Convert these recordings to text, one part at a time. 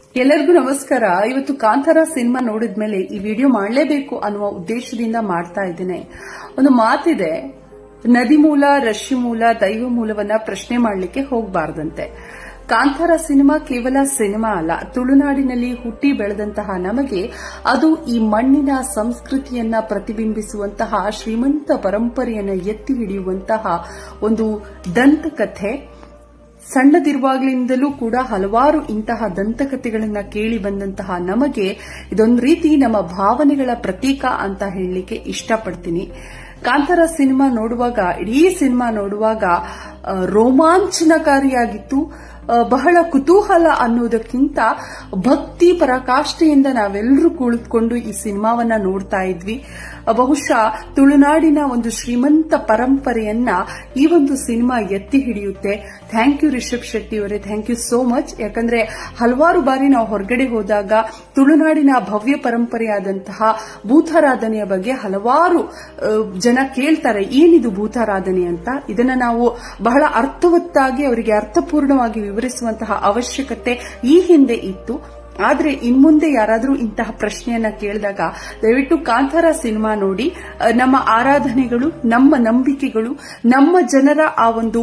ಎಲ್ಲರಿಗೂ ನಮಸ್ಕಾರ ಇವತ್ತು ಕಾಂತಾರ ಸಿನಿಮಾ ನೋಡಿದ್ಮೇಲೆ ಈ ವಿಡಿಯೋ ಮಾಡಲೇಬೇಕು ಅನ್ನುವ ಉದ್ದೇಶದಿಂದ ಮಾಡ್ತಾ ಇದ್ದೇನೆ ಒಂದು ಮಾತಿದೆ ನದಿ ಮೂಲ ರಶಿ ಮೂಲ ದೈವ ಮೂಲವನ್ನ ಪ್ರಶ್ನೆ ಮಾಡಲಿಕ್ಕೆ ಹೋಗಬಾರದಂತೆ ಕಾಂತಾರ ಸಿನಿಮಾ ಕೇವಲ ಸಿನಿಮಾ ಅಲ್ಲ ತುಳುನಾಡಿನಲ್ಲಿ ಹುಟ್ಟಿ ಬೆಳೆದಂತಹ ನಮಗೆ ಅದು ಈ ಮಣ್ಣಿನ ಸಂಸ್ಕೃತಿಯನ್ನ ಪ್ರತಿಬಿಂಬಿಸುವಂತಹ ಶ್ರೀಮಂತ ಪರಂಪರೆಯನ್ನು ಎತ್ತಿ ಹಿಡಿಯುವಂತಹ ಒಂದು ದಂತಕಥೆ ಸಣ್ಣದಿರುವಾಗಲಿಂದಲೂ ಕೂಡ ಹಲವಾರು ಇಂತಹ ದಂತಕಥೆಗಳನ್ನ ಕೇಳಿ ಬಂದಂತಹ ನಮಗೆ ಇದೊಂದು ರೀತಿ ನಮ್ಮ ಭಾವನೆಗಳ ಪ್ರತೀಕ ಅಂತ ಹೇಳಲಿಕ್ಕೆ ಇಷ್ಟಪಡ್ತೀನಿ ಕಾಂತಾರ ಸಿನಿಮಾ ನೋಡುವಾಗ ಇಡೀ ಸಿನಿಮಾ ನೋಡುವಾಗ ಆ, ರೋಮಾಂಚನಕಾರಿಯಾಗಿತ್ತು ಆ, ಬಹಳ ಕುತೂಹಲ ಅನ್ನೋದಕ್ಕಿಂತ ಭಕ್ತಿ ಪರಾಕಾಷ್ಠೆಯಿಂದ ನಾವೆಲ್ಲರೂ ಕುಳಿತುಕೊಂಡು ಈ ಸಿನಿಮಾವನ್ನ ನೋಡ್ತಾ ಇದ್ವಿ ಆ, ಬಹುಶಃ ತುಳುನಾಡಿನ ಒಂದು ಶ್ರೀಮಂತ ಪರಂಪರೆಯನ್ನ ಈ ಒಂದು ಸಿನಿಮಾ ಎತ್ತಿ ಹಿಡಿಯುತ್ತೆ ಥ್ಯಾಂಕ್ ಯು ರಿಷಬ್ ಶೆಟ್ಟಿ ಅವರೇ ಥ್ಯಾಂಕ್ ಯು ಸೋ ಮಚ್ ಯಾಕಂದ್ರೆ ಹಲವಾರು ಬಾರಿ ನಾವು ಹೊರಗಡೆ ಹೋದಾಗ ತುಳುನಾಡಿನ ಭವ್ಯ ಪರಂಪರೆಯಾದಂತಹ ಭೂತಾರಾಧನೆಯ ಬಗ್ಗೆ ಹಲವಾರು ಆ, ಜನ ಕೇಳ್ತಾರೆ ಏನಿದು ಭೂತಾರಾಧನೆ ಅಂತ ಇದನ್ನ ನಾವು ಬಹಳ ಅರ್ಥವತ್ತಾಗಿ ಅವರಿಗೆ ಅರ್ಥಪೂರ್ಣವಾಗಿ ವಿವರಿಸುವಂತಹ ಅವಶ್ಯಕತೆ ಈ ಹಿಂದೆ ಇತ್ತು ಆದ್ರೆ ಇನ್ಮುಂದೆ ಯಾರಾದರೂ ಇಂತಹ ಪ್ರಶ್ನೆಯನ್ನ ಕೇಳಿದಾಗ ದಯವಿಟ್ಟು ಕಾಂತಾರ ಸಿನಿಮಾ ನೋಡಿ ಅಹ್, ನಮ್ಮ ಆರಾಧನೆಗಳು ನಮ್ಮ ನಂಬಿಕೆಗಳು ನಮ್ಮ ಜನರ ಆ ಒಂದು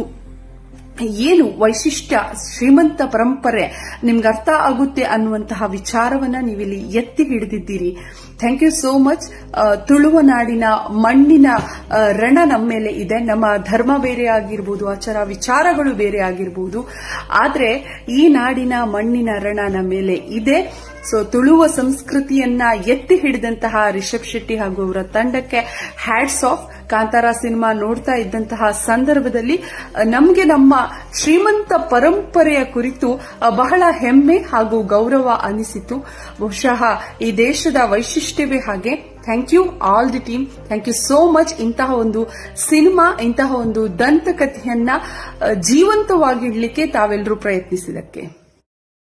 ಏನು ವೈಶಿಷ್ಟ್ಯ ಶ್ರೀಮಂತ ಪರಂಪರೆ ನಿಮ್ಗೆ ಅರ್ಥ ಆಗುತ್ತೆ ಅನ್ನುವಂತಹ ವಿಚಾರವನ್ನ ನೀವಿಲ್ಲಿ ಎತ್ತಿ ಹಿಡಿದಿದ್ದೀರಿ ಥ್ಯಾಂಕ್ ಯು ಸೋ ಮಚ್ ತುಳುವ ನಾಡಿನ ಮಣ್ಣಿನ ಆ, ರಣ ನಮ್ಮ ಮೇಲೆ ಇದೆ ನಮ್ಮ ಧರ್ಮ ಬೇರೆ ಆಗಿರ್ಬೋದು ಆಚಾರ ವಿಚಾರಗಳು ಬೇರೆ ಆಗಿರ್ಬೋದು ಆದ್ರೆ ಈ ನಾಡಿನ ಮಣ್ಣಿನ ರಣ ನಮ್ಮ ಮೇಲೆ ಇದೆ ಸೊ ತುಳುವ ಸಂಸ್ಕೃತಿಯನ್ನ ಎತ್ತಿ ಹಿಡಿದಂತಹ ರಿಷಬ್ ಶೆಟ್ಟಿ ಹಾಗೂ ಅವರ ತಂಡಕ್ಕೆ ಹ್ಯಾಟ್ಸ್ ಆಫ್ ಕಾಂತಾರ ಸಿನಿಮಾ ನೋಡ್ತಾ ಇದ್ದಂತಹ ಸಂದರ್ಭದಲ್ಲಿ ಅ, ನಮ್ಗೆ ನಮ್ಮ ಶ್ರೀಮಂತ ಪರಂಪರೆಯ ಕುರಿತು ಅ, ಬಹಳ ಹೆಮ್ಮೆ ಹಾಗೂ ಗೌರವ ಅನಿಸಿತು ಬಹುಶಃ ಈ ದೇಶದ ವೈಶಿಷ್ಟ್ಯವೇ ಹಾಗೆ thank you all the team thank you so much ಇಂತಹ ಒಂದು ಸಿನಿಮಾ ಇಂತಹ ಒಂದು ದಂತಕಥೆಯನ್ನ ಅ, ಜೀವಂತವಾಗಿಡ್ಲಿಕ್ಕೆ ತಾವೆಲ್ಲರೂ ಪ್ರಯತ್ನಿಸಿದಕ್ಕೆ